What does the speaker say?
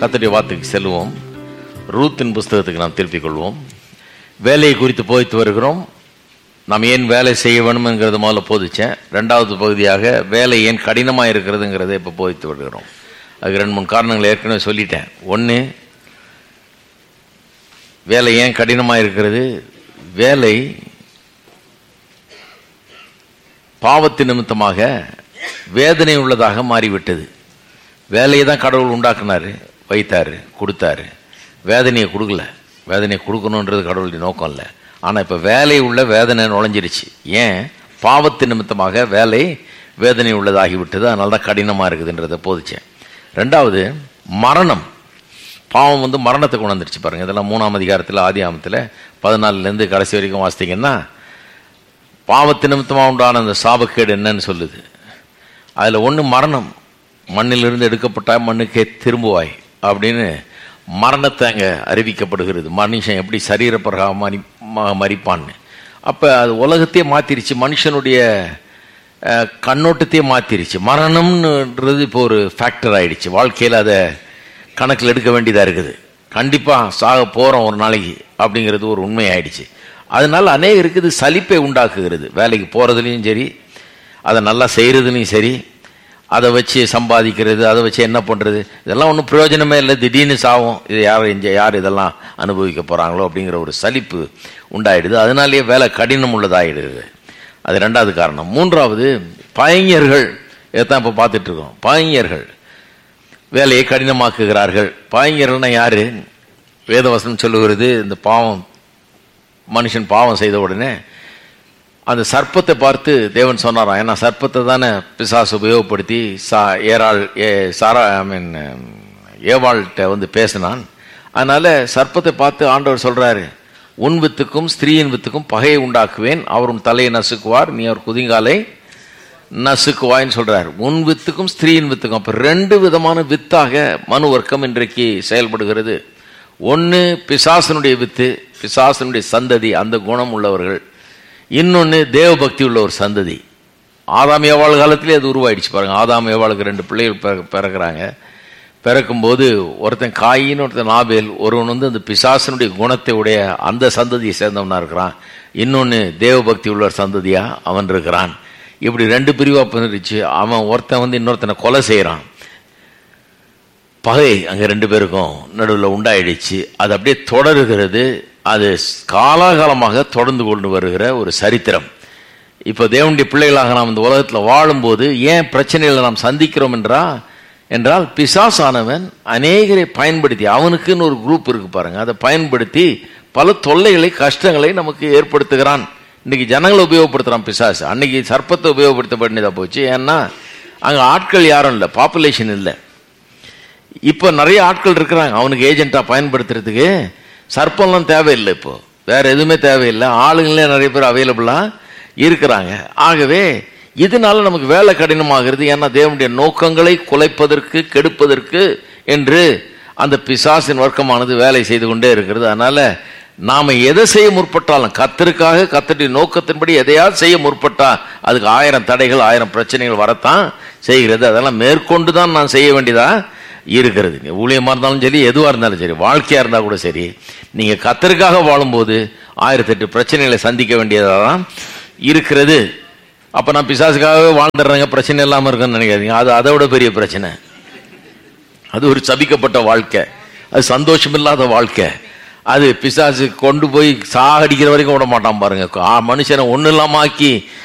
கத்தருடைய வார்த்தைக்கு செல்வோம் ரூத்தின் புஸ்தகத்துக்கு நாம் திருப்பிக் கொள்வோம் வேலையை குறித்து போதித்து வருகிறோம் நாம் ஏன் வேலை செய்ய வேணும்ங்கிறத முதல்ல போதிச்சேன் ரெண்டாவது பகுதியாக வேலை ஏன் கடினமாக இருக்கிறதுங்கிறத இப்போ போதித்து வருகிறோம் அதுக்கு ரெண்டு மூணு காரணங்கள் ஏற்கனவே சொல்லிட்டேன் ஒன்று வேலை ஏன் கடினமாக இருக்கிறது வேலை பாவத்தின் நிமித்தமாக வேதனை உள்ளதாக மாறிவிட்டது வேலையை தான் கடவுள் உண்டாக்குனாரு வைத்தாரு கொடுத்தாரு வேதனையை கொடுக்கல வேதனையை கொடுக்கணுன்றது கடவுளுடைய நோக்கம் இல்லை ஆனால் இப்போ வேலை உள்ள வேதனை நுழைஞ்சிருச்சு ஏன் பாவத்தின் நிமித்தமாக வேலை வேதனை உள்ளதாகிவிட்டது அதனால தான் கடினமாக இருக்குதுன்றதை போதிச்சேன் ரெண்டாவது மரணம் பாவம் வந்து மரணத்தை கொண்டு வந்துருச்சு பாருங்க இதெல்லாம் மூணாம் அதிகாரத்தில் ஆதி ஆமத்தில் பதினாலுலேருந்து கடைசி வரைக்கும் வாசித்தீங்கன்னா பாவத்து நிமித்தமாக உண்டான அந்த சாபக்கேடு என்னன்னு சொல்லுது அதில் ஒன்று மரணம் மண்ணிலிருந்து எடுக்கப்பட்டா மண்ணுக்கே திரும்புவாய் அப்படின்னு மரணத்தை அங்கே அறிவிக்கப்படுகிறது மனுஷன் எப்படி சரீரப்பிரகாக மறி ம- மறிப்பான்னு அப்போ அது உலகத்தையே மாற்றிருச்சு மனுஷனுடைய அஹ், கண்ணோட்டத்தையே மாற்றிருச்சு மரணம்ன்றது இப்போ ஒரு ஃபேக்டர் ஆயிடுச்சு வாழ்க்கையில் அதை கணக்கில் எடுக்க வேண்டியதாக இருக்குது கண்டிப்பாக சாக போகிறோம் ஒரு நாளைக்கு அப்படிங்கிறது ஒரு உண்மை ஆயிடுச்சு அதனால அநேகருக்கு இது சலிப்பை உண்டாக்குகிறது வேலைக்கு போகிறதுலையும் சரி அதை நல்லா செய்கிறதுலையும் சரி அதை வச்சு சம்பாதிக்கிறது அதை வச்சு என்ன பண்ணுறது இதெல்லாம் ஒன்றும் பிரயோஜனமே இல்லை திடீர்னு சாவும் இது யார் இங்கே யார் இதெல்லாம் அனுபவிக்க போகிறாங்களோ அப்படிங்கிற ஒரு சலிப்பு உண்டாயிடுது அதனாலேயே வேலை கடினம் உள்ளதாயிடுது அது ரெண்டாவது காரணம் மூன்றாவது பையர்கள் இதைத்தான் இப்போ பார்த்துட்டு இருக்கோம் பையர்கள் வேலையை கடினமாக்குகிறார்கள் பாய்ஞர்கள்னா யாரு வேதவசனம் சொல்லுகிறது இந்த பாவம் மனுஷன் பாவம் செய்த உடனே அந்த சர்ப்பத்தை பார்த்து தேவன் சொன்னாராம் ஏன்னா சர்ப்பத்தை தானே பிசாசு உபயோகப்படுத்தி சா ஏராள் ஏ சாரா ஐ மீன் ஏவாள்கிட்ட வந்து பேசினான் அதனால சர்ப்பத்தை பார்த்து ஆண்டவர் சொல்றாரு உன் வித்துக்கும் ஸ்திரீயின் வித்துக்கும் பகையை உண்டாக்குவேன் அவர் உன் தலையை நசுக்குவார் நீ அவர் குதிங்காலை நசுக்குவாய்ன்னு சொல்றார் உன் வித்துக்கும் ஸ்திரீயின் வித்துக்கும் அப்ப ரெண்டு விதமான வித்தாக மனு வர்க்கம் இன்றைக்கு செயல்படுகிறது ஒன்று பிசாசனுடைய வித்து பிசாசனுடைய சந்ததி அந்த குணம் உள்ளவர்கள் இன்னொன்று தேவபக்தி உள்ள ஒரு சந்ததி ஆதாம் ஏவாள் காலத்திலே அது உருவாயிடுச்சு பாருங்க ஆதாம் ஏவாளுக்கு ரெண்டு பிள்ளைகள் பிற- பிறக்குறாங்க பிறக்கும்போது ஒருத்தன் காயின்னு ஒருத்தன் ஆபேல் ஒருவன் வந்து அந்த பிசாசனுடைய குணத்தை உடைய அந்த சந்ததியை சேர்ந்தவனா இருக்கிறான் இன்னொன்று தேவபக்தி உள்ள ஒரு சந்ததியா அவன் இருக்கிறான் இப்படி ரெண்டு பிரிவா பிரிச்சு அவன் ஒருத்தன் வந்து இன்னொருத்தனை கொலை செய்கிறான் பகை அங்க ரெண்டு பேருக்கும் நடுவில் உண்டாயிடுச்சு அது அப்படியே தொடருகிறது அது காலாகாலமாக தொடர்ந்து கொண்டு வருகிற ஒரு சரித்திரம் இப்போ தேவனுடைய பிள்ளைகளாக நாம் இந்த உலகத்தில் வாழும்போது ஏன் பிரச்சனைகளை நாம் சந்திக்கிறோம் என்றா என்றால் பிசாசானவன் அநேகரை பயன்படுத்தி அவனுக்குன்னு ஒரு குரூப் இருக்கு பாருங்க அதை பயன்படுத்தி பல தொல்லைகளை கஷ்டங்களை நமக்கு ஏற்படுத்துகிறான் இன்னைக்கு ஜனங்களை உபயோகப்படுத்துறான் பிசாசு அன்னைக்கு சர்ப்பத்தை உபயோகப்படுத்த வேண்டியதா போச்சு ஏன்னா அங்க ஆட்கள் யாரும் இல்லை பாப்புலேஷன் இல்லை இப்போ நிறைய ஆட்கள் இருக்கிறாங்க அவனுக்கு ஏஜென்ட்டா பயன்படுத்துறதுக்கு சர்ப்பம்லாம் தேவையில்லை இப்போ வேற எதுவுமே தேவையில்லை ஆளுங்களே நிறைய பேர் அவைலபிளா இருக்கிறாங்க ஆகவே இதனால நமக்கு வேலை கடினமாகிறது ஏன்னா தேவனுடைய நோக்கங்களை குலைப்பதற்கு கெடுப்பதற்கு என்று அந்த பிசாசின் வர்க்கமானது வேலை செய்து கொண்டே இருக்கிறது அதனால நாம எதை செய்ய முற்பட்டாலும் கத்தருக்காக கத்தருடைய நோக்கத்தின்படி எதையாவது செய்ய முற்பட்டா அதுக்கு ஆயிரம் தடைகள் ஆயிரம் பிரச்சனைகள் வரத்தான் செய்கிறது அதெல்லாம் மேற்கொண்டு தான் நான் செய்ய வேண்டியதா இருக்கிறது நீங்க ஊழியமா இருந்தாலும் சரி எதுவா இருந்தாலும் சரி வாழ்க்கையா இருந்தா கூட சரி நீங்க கத்தருக்காக வாழும்போது ஆயிரத்தெட்டு பிரச்சனைகளை சந்திக்க வேண்டியதா தான் இருக்கிறது அப்ப நான் பிசாசுக்காகவே வாழ்ந்துடுறேங்க பிரச்சனை இல்லாம இருக்குன்னு நினைக்காதீங்க அது அதை விட பெரிய பிரச்சனை அது ஒரு சபிக்கப்பட்ட வாழ்க்கை அது சந்தோஷம் இல்லாத வாழ்க்கை அது பிசாசு கொண்டு போய் சாகடிக்கிற வரைக்கும் விட மாட்டான் பாருங்க ஆ, மனுஷனை ஒண்ணு இல்லாம ஆக்கி